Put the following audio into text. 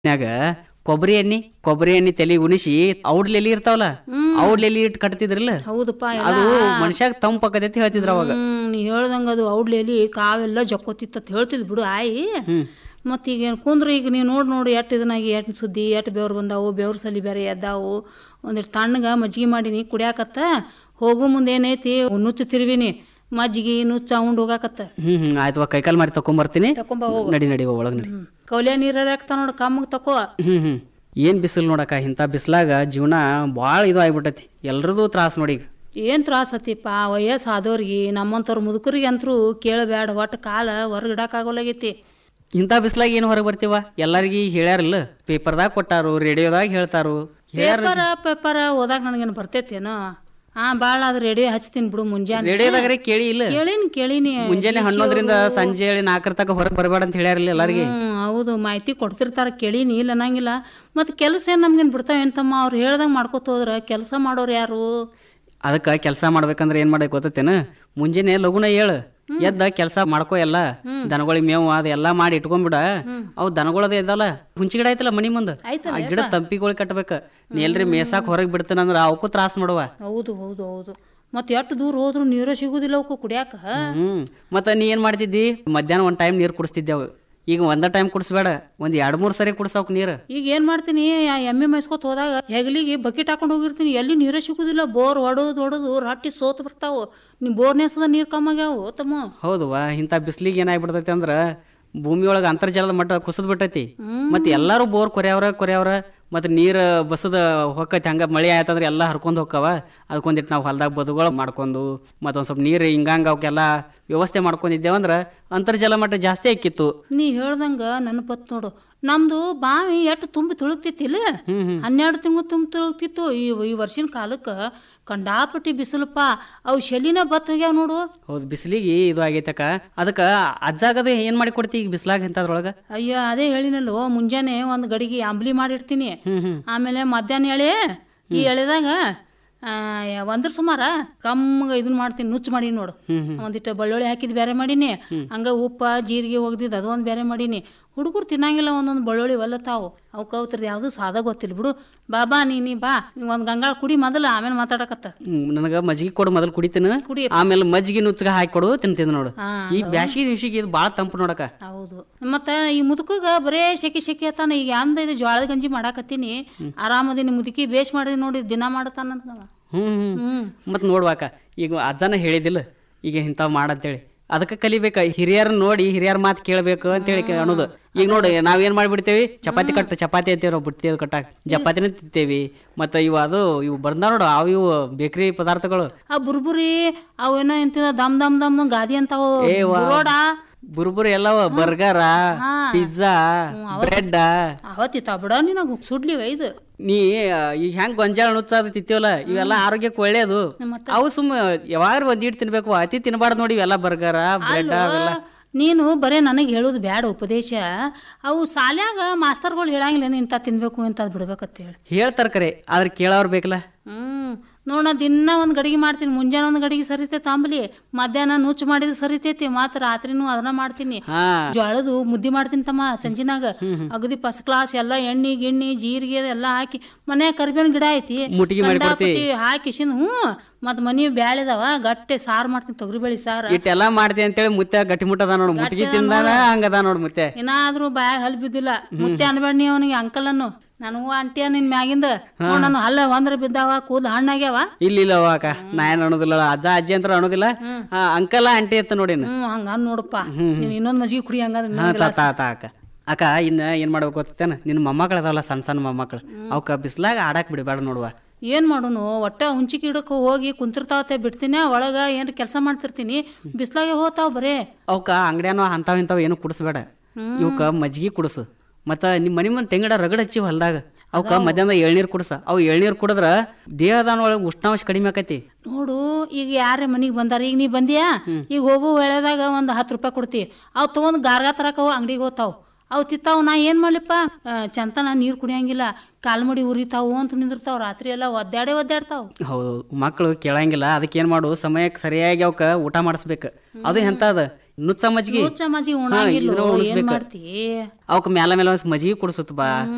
ನ್ಯಾಗ ಕೊಬ್ಬರಿ ಎಣ್ಣಿ ಕೊಬ್ಬರಿ ಎಣ್ಣಿ ತಲೆ ಉಣಿಸಿ ಔಡ್ಲ ಎಲಿ ಇರ್ತಾವಲ್ಲ ಔಡ್ಲ ಎಲಿ ಇಟ್ಟು ಕಟ್ತಿದ್ರಲ್ಲ ಹೌದಪ್ಪ ಅದು ಮನುಷ್ಯಾಗ ತಂಪಕ್ಕದೈತಿ ಹೇಳ್ತಿದ್ರ ಅವಾಗ ಹ್ಮ್ ನೀ ಹೇಳ್ದಂಗ ಅದು ಔಡ್ಲೇಲಿ ಕಾವೆಲ್ಲ ಜಕ್ಕೋತಿತ್ತು ಅಂತ ಹೇಳ್ತಿದ್ ಬಿಡು ಆಯಿ ಮತ್ತ್ ಈಗ ಏನ್ ಕುಂದ್ರ ಈಗ ನೀವು ನೋಡಿ ನೋಡಿ ಎಟ್ ಇದನ್ನಾಗಿ ಎಟ್ ಸುದ್ದಿ ಎಟ್ ಬೆವ್ರು ಬಂದಾವು ಬೆವ್ರ ಸಲಿ ಬೇರೆ ಎದ್ದಾವು ಒಂದಿಷ್ಟು ತಣ್ಣಗ ಮಜ್ಜಿಗೆ ಮಾಡೀನಿ ಕುಡಿಯಾಕತ್ತ ಹೋಗು ಮುಂದೆ ಏನೈತಿ ನುಚ್ಚು ತಿರುವಿನಿ ಮಜ್ಜಿಗೆ ನುಚ್ಚ ಉಂಡ್ ಹೋಗಾಕತ್ತ ಹ್ಮ್ ಹ್ಮ್ ಆಯ್ತು ಕೈಕಾಲ್ ಮಾರಿ ತಕೊಂಬರ್ತೀನಿ ತಕೊಂಬ ಹೋಗು ನಡಿ ನಡಿ ಒಳಗ್ ನಡಿ ಹ್ಮ್ ಕೌಲ್ಯ ನೀರ ಹಾಕ್ತಾ ನೋಡು ಕಮ್ಮಗ್ ತಕೋ ಹ್ಮ್ ಹ್ಮ್ ಏನ್ ಬಿಸಿಲು ನೋಡಕ್ಕ ಇಂಥ ಬಿಸ್ಲಾಗ ಜೀವನ ಭಾಳ ಇದು ಆಗ್ಬಿಟ್ಟೈತಿ ಎಲ್ರದು ತ್ರಾಸ ನೋಡಿ ಈಗ ಏನ್ ತ್ರಾಸ ಆತಿಪ್ಪ ವಯಸ್ಸು ಆದವ್ರಿಗೆ ನಮ್ಮಂಥವ್ರ ಮುದುಕರಿಗೆ ಅಂತರೂ ಕೇಳಬೇಡ ಒಟ್ಟು ಕಾಲ ಹೊರಗಿಡಕ್ಕಾಗೋಲಾಗೈತಿ ಇಂಥ ಬಿಸ್ಲಾಗ ಏನು ಹೊರಗೆ ಬರ್ತೀವ ಎಲ್ಲರಿಗೂ ಹೇಳ್ಯಾರಲ್ಲ ಪೇಪರ್ದಾಗ ಕೊಟ್ಟಾರು ರೇಡಿಯೋದಾಗ ಹೇಳ್ತಾರು ಪೇಪರ ಪೇಪರ ಓದಾಕ ನನಗೇನು ಬರ್ತೈತೇನೋ ಹಾ ಭಾಳ ಅದು ರೆಡಿ ಹಚ್ತೀನಿ ಬಿಡು ಮುಂಜಾನೆ ರೇಡಿಯೋದಾಗ್ರೆ ಕೇಳಿ ಇಲ್ಲ ಕೇಳೀನಿ ಕೇಳೀನಿ ಮುಂಜಾನೆ ಹನ್ನೊಂದರಿಂದ ಸಂಜೆ ಹೇಳಿ ನಾಲ್ಕರ ತಕ ಹೊರಗೆ ಬರಬೇಡ ಅಂತ ಹೇಳ್ಯಾರಲ್ಲ ಎಲ್ಲರಿಗೆ ಹ್ಮ್ ಹೌದು ಮಾಹಿತಿ ಕೊಡ್ತಿರ್ತಾರ ಕೇಳೀನಿ ಇಲ್ಲ ಅನ್ನಂಗಿಲ್ಲ ಮತ್ತೆ ಕೆಲಸ ಏನು ನಮ್ಗೇನು ಬಿಡ್ತಾವ ಎಂತಮ್ಮ ಅವ್ರು ಹೇಳ್ದಂಗೆ ಮಾಡ್ಕೋತ ಹೋದ್ರ ಕೆಲಸ ಮಾಡೋರು ಯಾರು ಅದಕ್ಕೆ ಕೆಲಸ ಮಾಡ್ಬೇಕಂದ್ರೆ ಏನ್ ಮಾಡಕ್ ಗೊತ್ತೇನ ಮುಂಜಾನೆ ಲಗುನ ಹೇಳು ಎದ್ದ ಕೆಲಸ ಮಾಡ್ಕೋ ಎಲ್ಲ ದನಗಳಿಗೆ ಮೇವು ಅದು ಎಲ್ಲ ಮಾಡಿ ಇಟ್ಕೊಂಡ್ಬಿಡ ಅವು ದನಗಳದ ಇದ್ದಲ್ಲ ಹುಂಚಿ ಗಿಡ ಐತಲ್ಲ ಮನಿ ಮುಂದ ಆಯ್ತಲ್ಲ ಆ ಗಿಡ ತಂಪಿಗಳು ಕಟ್ಟಬೇಕ ನೀ ಎಲ್ರಿ ಮೇಸಾಕ್ ಹೊರಗೆ ಬಿಡ್ತೇನಂದ್ರ ಅವಕ್ಕೂ ತ್ರಾಸ ಮಾಡುವ ಹೌದು ಹೌದು ಹೌದು ಮತ್ತೆ ಎಷ್ಟು ದೂರ ಹೋದ್ರು ನೀರೇ ಸಿಗುದಿಲ್ಲ ಅವಕ್ಕೂ ಕುಡಿಯಾಕ ಹ್ಮ್ ಮತ್ತ ನೀ ಏನ್ ಮಾಡ್ತಿದ್ದಿ ಮಧ್ಯಾಹ್ನ ಒಂದ್ ಟೈಮ್ ನೀರ್ ಕುಡಿಸ್ತಿದ್ದೆವು ಈಗ ಒಂದ ಟೈಮ್ ಕುಡಿಸ್ಬೇಡ ಒಂದ್ ಎರಡ್ ಮೂರ್ ಸರಿ ಕುಡ್ಸವ್ಕ ನೀರ್ ಈಗ ಏನ್ ಮಾಡ್ತೀನಿ ಆ ಎಮ್ಮೆ ಮೇಯ್ಸ್ಕೊತ ಹೋದಾಗ ಹೆಗಲಿಗೆ ಬಕೆಟ್ ಹಾಕೊಂಡು ಹೋಗಿರ್ತೀನಿ ಎಲ್ಲಿ ನೀರೇ ಸಿಗುದಿಲ್ಲ ಬೋರ್ ಹೊಡೋದು ಹೊಡೋದು ರಟ್ಟಿ ಸೋತ್ ಬರ್ತಾವು ನಿಮ್ ಬೋರ್ನೇಸದ ನೀರ್ ಕಮ್ಮಾಗ್ಯಾವು ತಮ್ಮ ಹೌದವಾ ಇಂಥ ಬಿಸ್ಲಿಗೆ ಏನಾಗ್ಬಿಡ್ತೈತಿ ಅಂದ್ರ ಭೂಮಿ ಒಳಗ ಅಂತರ್ಜಲದ ಮಟ್ಟ ಕುಸಿದ್ ಬಿಟ್ಟೈತಿ ಮತ್ತೆ ಎಲ್ಲಾರು ಬೋರ್ ಕೊರ್ಯಾವ್ರ ಕೊರ್ಯಾವ್ರ ಮತ್ತೆ ನೀರ್ ಬಸದ ಹೊಕ್ಕೈತಿ ಹಂಗ ಮಳೆ ಆಯ್ತಂದ್ರ ಎಲ್ಲಾ ಹರ್ಕೊಂಡ್ ಹೋಕ್ಕವ ಅದಕ್ಕೊಂದಿಟ್ಟು ನಾವು ಹೊಲ್ದಾಗ ಬದುಗಳು ಮಾಡ್ಕೊಂಡು ಮತ್ತೊಂದ್ ಸ್ವಲ್ಪ ನೀರು ಹಿಂಗಂಗ ಅವಕ್ಕೆಲ್ಲ ವ್ಯವಸ್ಥೆ ಮಾಡ್ಕೊಂಡಿದ್ದೇವಂದ್ರ ಅಂತರ್ಜಲ ಮಟ್ಟ ಜಾಸ್ತಿ ಆಕ್ಕಿತ್ತು ನೀ ಹೇಳ್ದಂಗ ನೆನಪತ್ ನೋಡು ನಮ್ದು ಬಾವಿ ಎಷ್ಟು ತುಂಬಿ ತುಳುಕ್ತಿತ್ತಿಲ್ಲ ಹನ್ನೆರಡು ತಿಂಗಳು ತುಂಬಿ ತುಳುಕ್ತಿತ್ತು ಈ ಈ ವರ್ಷಿನ ಕಾಲಕ್ಕ ಕಂಡಾಪಟ್ಟಿ ಬಿಸಿಲಪ್ಪ ಅವು ಶೆಲಿನ ಬತ್ ಹೋಗ್ಯಾವ ನೋಡು ಹೌದು ಬಿಸಿಲಿಗೆ ಇದು ಆಗೈತಕ್ಕ ಅದಕ್ಕ ಅಜ್ಜಾಗದ ಏನ್ ಮಾಡಿ ಕೊಡ್ತಿ ಈಗ ಬಿಸ್ಲಾಗ ಇಂಥದ್ರೊಳಗ ಅಯ್ಯೋ ಅದೇ ಹೇಳಿನಲ್ವ ಮುಂಜಾನೆ ಒಂದು ಗಡಿಗೆ ಅಂಬ್ಲಿ ಮಾಡಿರ್ತೀನಿ ಹ್ಮ್ ಹ್ಮ್ ಆಮೇಲೆ ಮಧ್ಯಾಹ್ನ ಎಳೆ ಈ ಎಳೆದಾಗ ಆ, ಒಂದ್ರ ಸುಮಾರ ಕಮ್ಮಗ ಇದನ್ನ ಮಾಡ್ತೀನಿ ನುಚ್ಚು ಮಾಡೀನಿ ನೋಡು ಒಂದಿಟ್ಟು ಬೆಳ್ಳುಳ್ಳಿ ಹಾಕಿದ್ ಬೇರೆ ಮಾಡೀನಿ ಹಂಗ ಉಪ್ಪ ಜೀರಿಗೆ ಒಗ್ದಿದ್ದು ಅದೊಂದು ಬೇರೆ ಮಾಡೀನಿ ಹುಡುಗರು ತಿನ್ನಂಗಿಲ್ಲ ಒಂದೊಂದು ಬೆಳ್ಳುಳ್ಳಿ ಒಲ್ಲತಾವು ಅವಕ್ಕೆ ಅವತ್ರದ್ದು ಯಾವುದು ಸಾದ ಗೊತ್ತಿಲ್ಲ ಬಿಡು ಬಾ ಬಾ ನೀ ನೀ ಬಾ ಒಂದು ಗಂಗಾಳ ಕುಡಿ ಮೊದಲು ಆಮೇಲೆ ಮಾತಾಡಕತ್ತ ಹ್ಮ್, ನನಗ ಮಜ್ಜಿಗೆ ಕೊಡು ಮೊದಲು ಕುಡಿತೀನಿ ಕುಡಿ ಆಮೇಲೆ ಮಜ್ಜಿಗೆ ನುಚ್ಚಗ ಹಾಕಿ ಕೊಡು ತಿಂತೀನಿ ನೋಡು ಹಾ ಈಗ ಬ್ಯಾಸಿಗೆ ದಿವ್ಸಿಗೆ ಇದು ಭಾಳ ತಂಪು ನೋಡಕ ಹೌದು ಮತ್ತೆ ಈ ಮುದುಕಗ ಬರೇ ಶೆಕೆ ಶೆಕೆ ಅತ್ತಾನ ಈಗ ಅಂದ ಇದು ಜ್ವಾಳದ ಗಂಜಿ ಮಾಡಾಕತ್ತೀನಿ ಆರಾಮದಿನಿ ಮುದುಕಿ ಬೇಷ್ ಮಾಡಿದ್ ನೋಡಿ ದಿನ ಮಾಡತಾನ ಹ್ಮ್ ಹ್ಮ್ ಹ್ಮ್ ಮತ್ ನೋಡ್ವಾಕ ಈಗ ಅಜ್ಜನ ಹೇಳಿದಿಲ್ಲ ಈಗ ಇಂಥವ್ ಮಾಡಂತೇಳಿ ಅದಕ್ಕೆ ಕಲಿಬೇಕ ಹಿರಿಯರ್ ನೋಡಿ ಹಿರಿಯರ್ ಮಾತು ಕೇಳಬೇಕು ಅಂತೇಳಿ ಕೆ- ಅನ್ನೋದು ಈಗ ನೋಡಿ ನಾವೇನ್ ಮಾಡ್ಬಿಡ್ತೇವಿ ಚಪಾತಿ ಕಟ್ಟು ಚಪಾತಿ ಅಂತೀವಿ ನಾವು ಬಿಡ್ತೀವಿ ಕಟ್ಟಾಕ ಚಪಾತಿನ ತಿಂತೇವಿ ಮತ್ತೆ ಇವು ಅದು ಇವು ಬಂದ ನೋಡು ಅವು ಇವು ಬೇಕರಿ ಪದಾರ್ಥಗಳು ಆ ಬುರ್ಬುರಿ ಅವೇನೋ ಎಂತ ದಮ್ ದಮ್ ದಮ್ ಗಾದಿ ಅಂತಾವು ಬುರೋಡ ಬುರ್ಬುರಿ ಎಲ್ಲವ ಬರ್ಗರ ಪಿಜ್ಜಾ ಬ್ರೆಡ್ ಅವತ್ತಿತ್ತ ಬಿಡ ನಿನಗ ಸುಡ್ಲಿವ ಇದು ನೀ ಈಗ ಹೆಂಗ್ ಗೊಂಜಾಳ ನುಚ್ಚ ತಿಂತೀವಲ್ಲ ಇವೆಲ್ಲ ಆರೋಗ್ಯಕ್ಕೆ ಒಳ್ಳೇದು ಮತ್ತೆ ಅವು ಸುಮ್ಮ ಯಾವಾಗ ಒಂದಿಟ್ಟು ತಿನ್ಬೇಕು ಅತಿ ತಿನ್ಬಾರ್ದು ನೋಡಿ ಇವೆಲ್ಲ ಬರ್ಗರ ಬ್ರೆಡ್ ಅವೆಲ್ಲ ನೀನು ಬರೇ ನನಗೆ ಹೇಳೋದು ಬ್ಯಾಡ ಉಪದೇಶ ಅವು ಸಾಲ್ಯಾಗ ಮಾಸ್ತರ್ಗಳು ಹೇಳಂಗಿಲ್ಲ ಇಂಥ ತಿನ್ಬೇಕು ಇಂಥದ್ದು ಬಿಡ್ಬೇಕಂತ ಹೇಳಿ ಹೇಳ್ತಾರ ಕರೆ ಆದ್ರೆ ಕೇಳೋರ್ ಬೇಕಲ್ಲ ಹ್ಮ್ ನೋಡ ದಿನ ಒಂದ್ ಗಡಿಗೆ ಮಾಡ್ತೀನಿ ಮುಂಜಾನೆ ಒಂದ್ ಗಡಿಗೆ ಸರಿತೈತೆ ಅಂಬಲಿ ಮಧ್ಯಾಹ್ನ ನುಚ್ಚು ಮಾಡಿದ್ ಸರಿತೈತಿ ಮತ್ತ ರಾತ್ರಿನೂ ಅದನ್ನ ಮಾಡ್ತೀನಿ ಹಾ ಜೋಳದು ಮುದ್ದಿ ಮಾಡ್ತೀನಿ ತಮ್ಮ ಸಂಜಿನಾಗ ಅಗದಿ ಫಸ್ಟ್ ಕ್ಲಾಸ್ ಎಲ್ಲ ಎಣ್ಣೆ ಗಿಣ್ಣಿ ಜೀರಿಗೆ ಎಲ್ಲ ಹಾಕಿ ಮನ್ಯಾಗ ಕರಿಬೇವಿನ ಗಿಡ ಐತಿ ಮುಟ್ಗಿ ಮಾಡಿ ಕಂಡಾಪಟ್ಟಿ ಹಾಕಿಸಿನ್ ಹ್ಞೂ ಮತ್ ಮನಿ ಬ್ಯಾಳಿದಾವ ಗಟ್ಟೆ ಸಾರು ಮಾಡ್ತೀನಿ ತೊಗರಿಬೇಳಿ ಸಾರ ಇಟ್ಟೆಲ್ಲಾ ಮಾಡ್ತಿ ಅಂತೇಳಿ ಮುತ್ತೆ ಗಟ್ಟಿ ಮುಟ್ಟದ ನೋಡು ಮುಟ್ಗಿ ತಿಂದಾನ ಹಂಗದ ನೋಡು ಮುತ್ತೆ ಏನಾದ್ರೂ ಬಾಯಾಗ ಹಲ್ ಬಿದ್ದಿಲ್ಲ ಮುತ್ತೆ ಅನ್ಬೇಡ ನೀ ಅವನಿಗೆ ಅಂಕಲ್ ಅನ್ನು ನನಗೂ ಅಂಟಿಯ ನಿನ್ ಮ್ಯಾಗಿಂದ ನೋಡ್ ನಾನು ಹಲ್ಲ ಒಂದ್ರ ಬಿದ್ದಾವ ಕೂದ್ ಹಣ್ಣಾಗ್ಯಾವ ಇಲ್ಲ ಇಲ್ಲ ಅಕ್ಕ ನಾ ಏನ್ ಅನ್ನೋದಿಲ್ಲ ಅಜ್ಜ ಅಜ್ಜಿ ಅಂತ ಅನ್ನೋದಿಲ್ಲ ಆ, ಅಂಕಲ ಆಂಟಿ ಅಂತ ನೋಡಿ ಹ್ಮ್ ಹಂಗ ಅಂದ್ ನೋಡಪ್ಪ ನೀನ್ ಇನ್ನೊಂದ್ ಮಜ್ಜಿಗೆ ಕುಡಿ ಹಂಗಾದ್ರೆ ಹಾ ತಾ ತಾ ತಾ ಅಕ್ಕ ಅಕ್ಕ ಇನ್ನ ಏನ್ ಮಾಡ್ಬೇಕು ಗೊತ್ತೇನ ನಿನ್ನ ಮೊಮ್ಮಕ್ಳು ಅದಾವಲ್ಲ ಸಣ್ಣ ಸಣ್ಣ ಮೊಮ್ಮಕ್ಳು ಅವಕ್ಕ ಬಿಸ್ಲಾಗ ಆಡಾಕ್ ಬಿಡಬೇಡ ನೋಡುವ ಏನ್ ಮಾಡೋನು ಒಟ್ಟ ಹುಂಚಿಕೆ ಗಿಡಕ್ಕೆ ಹೋಗಿ ಕುಂತಿರ್ತಾವತ್ತೆ ಬಿಡ್ತೀನಿ ಒಳಗ ಏನ್ ಕೆಲಸ ಮಾಡ್ತಿರ್ತೀನಿ ಬಿಸ್ಲಾಗೆ ಹೋತಾವ್ ಬರೇ ಅವಕ್ಕ ಅಂಗಡ್ಯಾನೋ ಅಂತಾವ್ ಇಂತಾವ್ ಏನು ಕುಡಿಸ್ಬೇಡ ಇವಕ್ಕ ಮಜ್ಜಿಗೆ ಕುಡಿಸು ಮತ್ತ ನಿಮ್ ಮನಿ ಮುಂದೆ ತೆಂಗಡ ರಗಡ್ ಹಚ್ಚಿ ಹೊಲ್ದಾಗ ಅವಕ್ಕ ಮಧ್ಯಾಹ್ನ ಎಳ್ನೀರ್ ಕುಡ್ಸ ಅವು ಎಳ್ನೀರ್ ಕುಡಿದ್ರ ದೇಹದಾನೊಳಗೆ ಉಷ್ಣಾಂಶ ಕಡಿಮೆ ಆಕತಿ ನೋಡು ಈಗ ಯಾರೇ ಮನಿಗ್ ಬಂದಾರ ಈಗ ನೀ ಬಂದಿಯಾ ಈಗ ಹೋಗು ವೇಳೆದಾಗ ಒಂದ್ ಹತ್ತು ರೂಪಾಯಿ ಕೊಡ್ತಿ ಅವ್ ತಗೊಂಡ್ ಗಾರ್ಗಾ ತರಕ ಅಂಗಡಿಗೆ ಹೋತಾವ್ ಅವ್ ತಿತ್ತಾವ್ ನಾ ಏನ್ ಮಾಡ್ಲಿಪ್ಪ ಆ, ಚಂತನ ನೀರ್ ಕುಡಿಯಂಗಿಲ್ಲ ಕಾಲ್ಮಡಿ ಉರಿತಾವು ಅಂತ ನಿಂದಿರ್ತಾವ್ ರಾತ್ರಿ ಎಲ್ಲ ಒದ್ದಾಡೆ ಒದ್ದಾಡ್ತಾವ್ ಹೌದು ಮಕ್ಕಳು ಕೇಳಂಗಿಲ್ಲ ಅದಕ್ಕೆ ಏನ್ ಮಾಡು ಸಮಯಕ್ಕೆ ಸರಿಯಾಗಿ ಅವಕ್ಕ ಊಟ ಮಾಡಿಸ್ಬೇಕು ಅದು ಎಂತ ಅದ ನುಚ್ಚ ಮಜ್ಗಿ ಚಮಚಿ ಉಣಂಗಿಲ್ಲ ಇದನ್ನ ಏನ್ ಉಣಿಸ್ಬೇಕು. ಮಾಡ್ತಿ ಅವಕ್ಕ ಮ್ಯಾಲ ಮೇಲೆ ಒಂದ್ ಮಜ್ಗಿ ಕುಡಿಸುತ್ತ ಬಾ